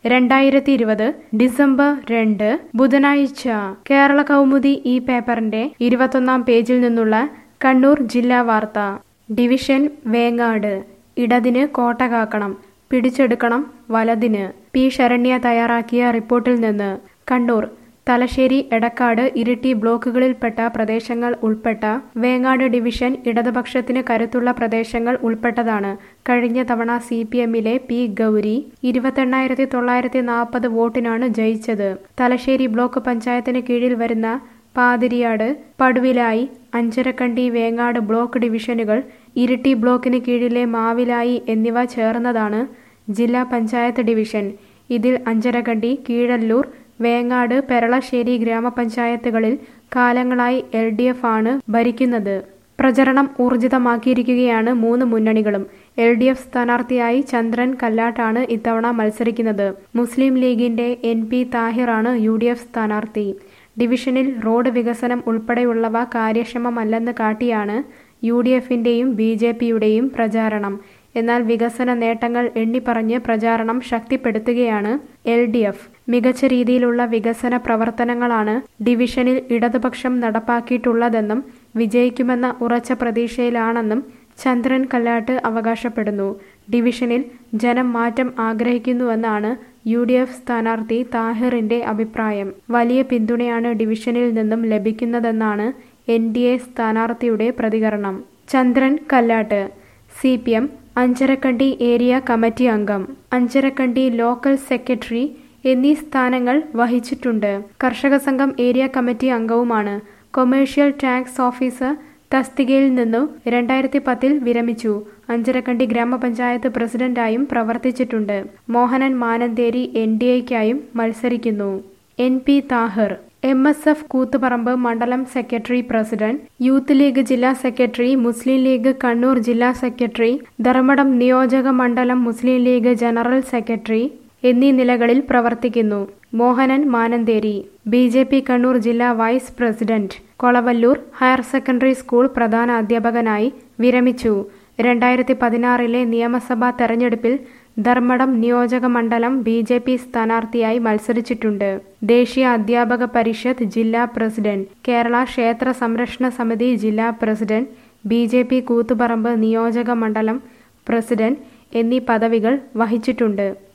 രണ്ടായിരത്തി ഇരുപത് ഡിസംബർ രണ്ട് ബുധനാഴ്ച കേരള കൗമുദി ഈ പേപ്പറിന്റെ ഇരുപത്തൊന്നാം പേജിൽ നിന്നുള്ള കണ്ണൂർ ജില്ലാ വാർത്ത ഡിവിഷൻ വേങ്ങാട് ഇടതിന് കോട്ട കാക്കണം പിടിച്ചെടുക്കണം വലതിന് പി ശരണ്യ തയ്യാറാക്കിയ റിപ്പോർട്ടിൽ നിന്ന് കണ്ണൂർ തലശ്ശേരി എടക്കാട് ഇരിട്ടി ബ്ലോക്കുകളിൽപ്പെട്ട പ്രദേശങ്ങൾ ഉൾപ്പെട്ട വേങ്ങാട് ഡിവിഷൻ ഇടതുപക്ഷത്തിന് കരുത്തുള്ള പ്രദേശങ്ങൾ ഉൾപ്പെട്ടതാണ് കഴിഞ്ഞ തവണ സി പി എമ്മിലെ പി ഗൗരി ഇരുപത്തെണ്ണായിരത്തി തൊള്ളായിരത്തി നാൽപ്പത് വോട്ടിനാണ് ജയിച്ചത് തലശ്ശേരി ബ്ലോക്ക് പഞ്ചായത്തിന് കീഴിൽ വരുന്ന പാതിരിയാട് പടുവിലായി അഞ്ചരക്കണ്ടി വേങ്ങാട് ബ്ലോക്ക് ഡിവിഷനുകൾ ഇരിട്ടി ബ്ലോക്കിന് കീഴിലെ മാവിലായി എന്നിവ ചേർന്നതാണ് ജില്ലാ പഞ്ചായത്ത് ഡിവിഷൻ ഇതിൽ അഞ്ചരക്കണ്ടി കീഴല്ലൂർ വേങ്ങാട് പെരളശ്ശേരി ഗ്രാമപഞ്ചായത്തുകളിൽ കാലങ്ങളായി എൽ ഡി എഫ് ആണ് ഭരിക്കുന്നത് പ്രചരണം ഊർജിതമാക്കിയിരിക്കുകയാണ് മൂന്ന് മുന്നണികളും എൽ ഡി എഫ് സ്ഥാനാർത്ഥിയായി ചന്ദ്രൻ കല്ലാട്ടാണ് ഇത്തവണ മത്സരിക്കുന്നത് മുസ്ലിം ലീഗിന്റെ എൻ പി താഹിറാണ് യു ഡി എഫ് സ്ഥാനാർത്ഥി ഡിവിഷനിൽ റോഡ് വികസനം ഉൾപ്പെടെയുള്ളവ കാര്യക്ഷമമല്ലെന്ന് കാട്ടിയാണ് യു ഡി എഫിന്റെയും ബി ജെ പിയുടെയും പ്രചാരണം എന്നാൽ വികസന നേട്ടങ്ങൾ എണ്ണിപ്പറഞ്ഞ് പ്രചാരണം ശക്തിപ്പെടുത്തുകയാണ് എൽ ഡി എഫ് മികച്ച രീതിയിലുള്ള വികസന പ്രവർത്തനങ്ങളാണ് ഡിവിഷനിൽ ഇടതുപക്ഷം നടപ്പാക്കിയിട്ടുള്ളതെന്നും വിജയിക്കുമെന്ന ഉറച്ച പ്രതീക്ഷയിലാണെന്നും ചന്ദ്രൻ കല്ലാട്ട് അവകാശപ്പെടുന്നു ഡിവിഷനിൽ ജനം മാറ്റം ആഗ്രഹിക്കുന്നുവെന്നാണ് യു ഡി എഫ് സ്ഥാനാർത്ഥി താഹിറിന്റെ അഭിപ്രായം വലിയ പിന്തുണയാണ് ഡിവിഷനിൽ നിന്നും ലഭിക്കുന്നതെന്നാണ് എൻ ഡി എ സ്ഥാനാർത്ഥിയുടെ പ്രതികരണം Chandran Kallatt C P M Anjarakandy area committee അംഗം അഞ്ചരക്കണ്ടി ലോക്കൽ സെക്രട്ടറി എന്നീ സ്ഥാനങ്ങൾ വഹിച്ചിട്ടുണ്ട് കർഷക സംഘം ഏരിയ കമ്മിറ്റി അംഗവുമാണ് കൊമേഴ്ഷ്യൽ ടാക്സ് ഓഫീസർ തസ്തികയിൽ നിന്നു രണ്ടായിരത്തി പത്തിൽ വിരമിച്ചു അഞ്ചരക്കണ്ടി ഗ്രാമപഞ്ചായത്ത് പ്രസിഡന്റായും പ്രവർത്തിച്ചിട്ടുണ്ട് മോഹനൻ മാനന്തേരി എൻ ഡി എക്കായും മത്സരിക്കുന്നു N P Thahir M S F Koothuparamba മണ്ഡലം സെക്രട്ടറി പ്രസിഡന്റ് യൂത്ത് ലീഗ് ജില്ലാ സെക്രട്ടറി മുസ്ലിം ലീഗ് കണ്ണൂർ ജില്ലാ സെക്രട്ടറി ധർമ്മടം നിയോജക മണ്ഡലം മുസ്ലിം ലീഗ് ജനറൽ സെക്രട്ടറി എന്നീ നിലകളിൽ പ്രവർത്തിക്കുന്നു Mohanan Mananthery B J P Kannur ജില്ലാ vice president Kolavallur higher secondary school പ്രധാന അധ്യാപകനായി വിരമിച്ചു രണ്ടായിരത്തി പതിനാറിലെ നിയമസഭാ തെരഞ്ഞെടുപ്പിൽ ധർമ്മടം നിയോജക മണ്ഡലം ബി ജെ പി സ്ഥാനാർത്ഥിയായി മത്സരിച്ചിട്ടുണ്ട് ദേശീയ അധ്യാപക പരിഷത്ത് ജില്ലാ പ്രസിഡന്റ് കേരള ക്ഷേത്ര സംരക്ഷണ സമിതി ജില്ലാ president B J P Koothuparamba നിയോജക മണ്ഡലം പ്രസിഡന്റ് എന്നീ പദവികൾ വഹിച്ചിട്ടുണ്ട്